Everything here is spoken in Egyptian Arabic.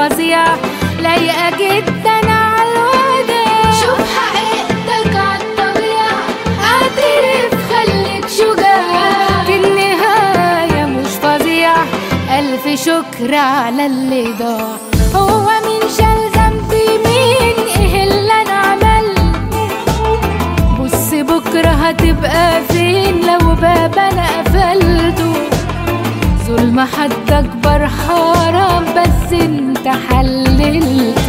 فظيع لايقة جدا على الوداع شوف حقيقتك عالطبيعة اعترف خليك شجاع في النهاية مش فظيع ألف شكر على اللي ضاع هو مين شال ذنبي مين ايه اللي انا عملت بص بكرة هتبقى فين لو باب انا قفلته ظلم حد اكبر حرام بس انت حللت